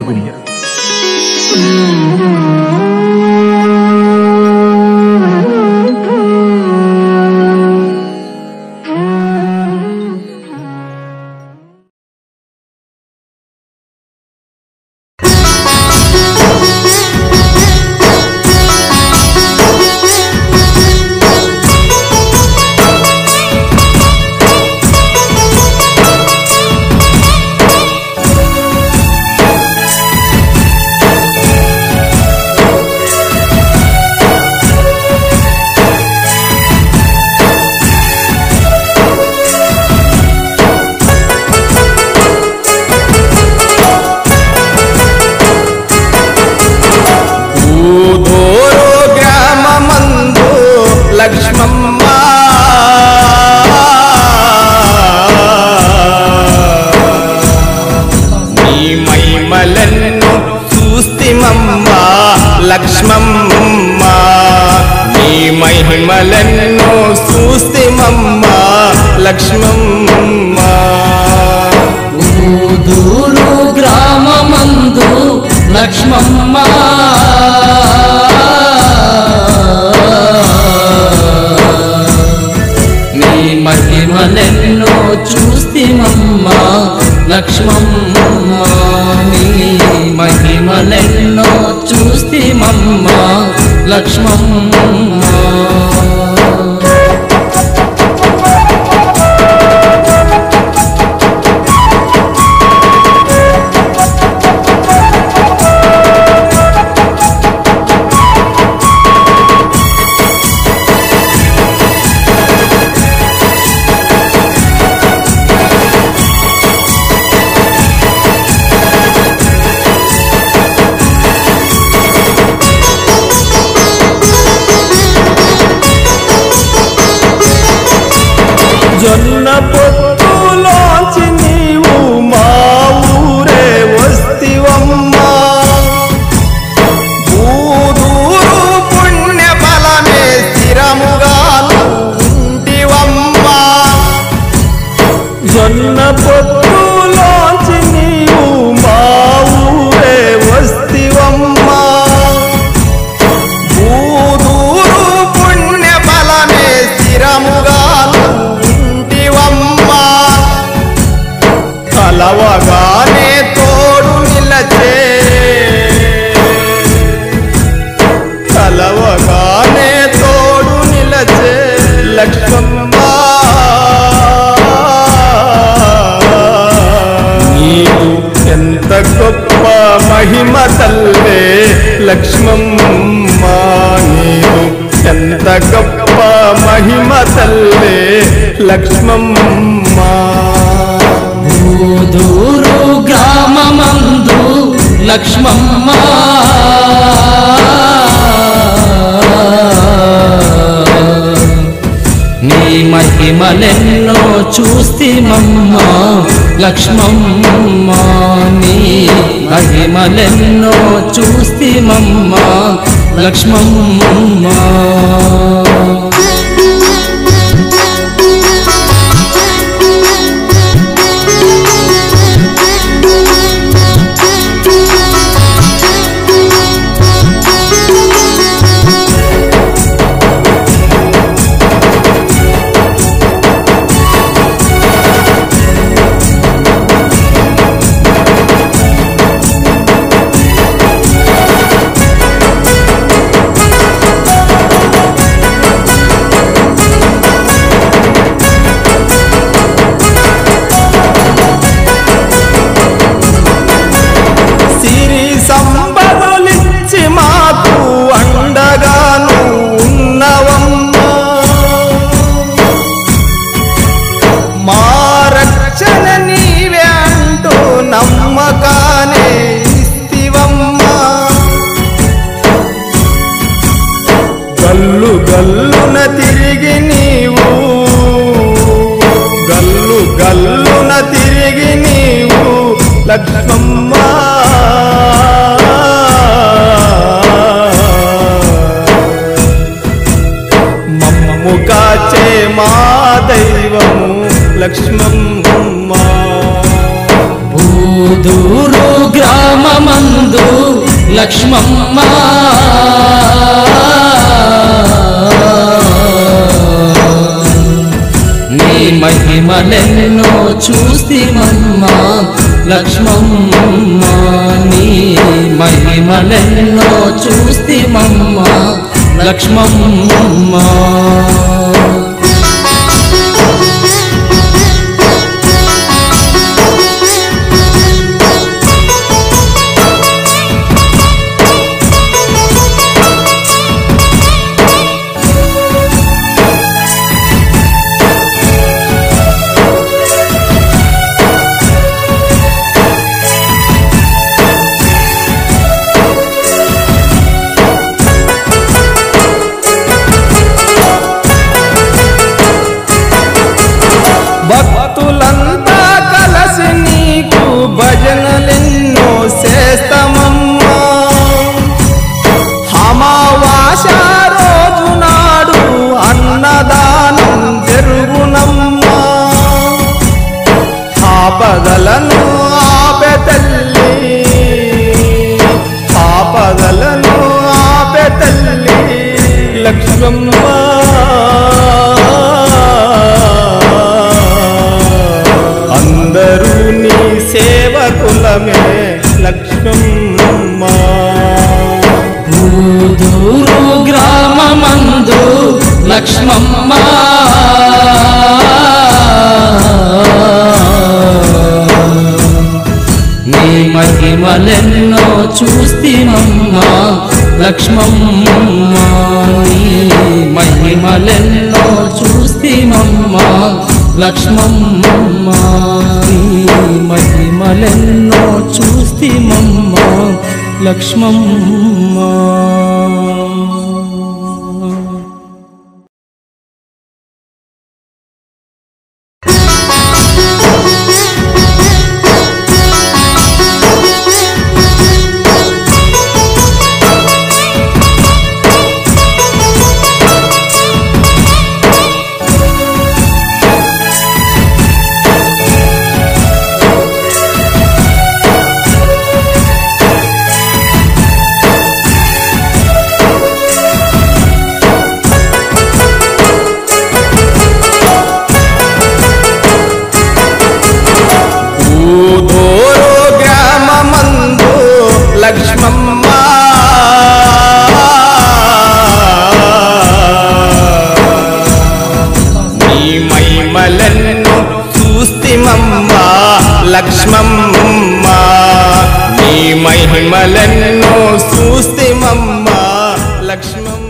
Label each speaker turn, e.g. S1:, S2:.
S1: కలుగును
S2: ఊదోరు గ్రామమందు లక్ష్మమ్మ నీ మైమలెన్ను చూస్తిమమ్మ లక్ష్మమ్మ నీ మహిమలెన్ను చూస్తిమమ్మ లక్ష్మమ్మ
S3: ఊదూరు గ్రామమందు లక్ష్మమ్మ నీ మహిమలెన్నో చూస్తిమమ్మ లక్ష్మమ్మ నీ మహిమలెన్నో చూస్తిమమ్మ లక్ష్మమ్మ
S2: జొన్న పొత్తులోంచి నీవు మా ఊరే వస్తివమ్మా భూదూరు పుణ్య ఫలమే స్థిరముగా ఉంటివమ్మా జొన్న పొత్తులోంచి నీవు మా ఊరే వస్తివమ్మా భూదూరు పుణ్య ఫలమే స్థిరముగా ఉంటివమ్మా కలవగానే తోడు నిలచే కలవగానే తోడు నిలచే లక్ష్మమ్మ నీవు ఎంత గొప్ప మహిమ తల్లే లక్ష్మమ్మ నీవు ఎంత గొప్ప మహిమ తల్లే లక్ష్మమ్మ
S3: ఊదూరు గ్రామమందు లక్ష్మమ్మ నీ మహిమలెన్నో చూస్తిమమ్మ లక్ష్మమ్మ నీ మహిమలెన్నో చూస్తిమమ్మ లక్ష్మమ్మ
S2: నీ
S3: లక్ష్మమ్మ నీ మహిమలెన్నో చూస్తిమమ్మ లక్ష్మమ్మ నీ మహిమలెన్నో చూస్తిమమ్మ లక్ష్మమ్మ
S2: భక్తులంతా కలసి నీకు భజనలెన్నో చేస్తామమ్మా అమావాస రోజు నాడు అన్నదానం జరుగునమ్మా ఆపదలను ఆపె తల్లి ఆపదలను ఆపె తల్లి లక్ష్మమ్మ అందరూ నీ సేవకులమే లక్ష్మమ్మ
S3: ఊదూరు గ్రామమందు లక్ష్మమ్మ నీ మహిమలెన్నో చూస్తిమమ్మ లక్ష్మమ్మ నీ మహిమలెన్నో చూస్తిమమ్మ లక్ష్మమ్మ నీ మహిమలెన్నో చూస్తిమమ్మ లక్ష్మమ్మ
S2: ఊదోరు గ్రామమందు లక్ష్మమ్మ నీ మైమలెన్ను చూస్తిమమ్మ లక్ష్మమ్మ నీ మహిమలెన్ను చూస్తిమమ్మ లక్ష్మమ్మ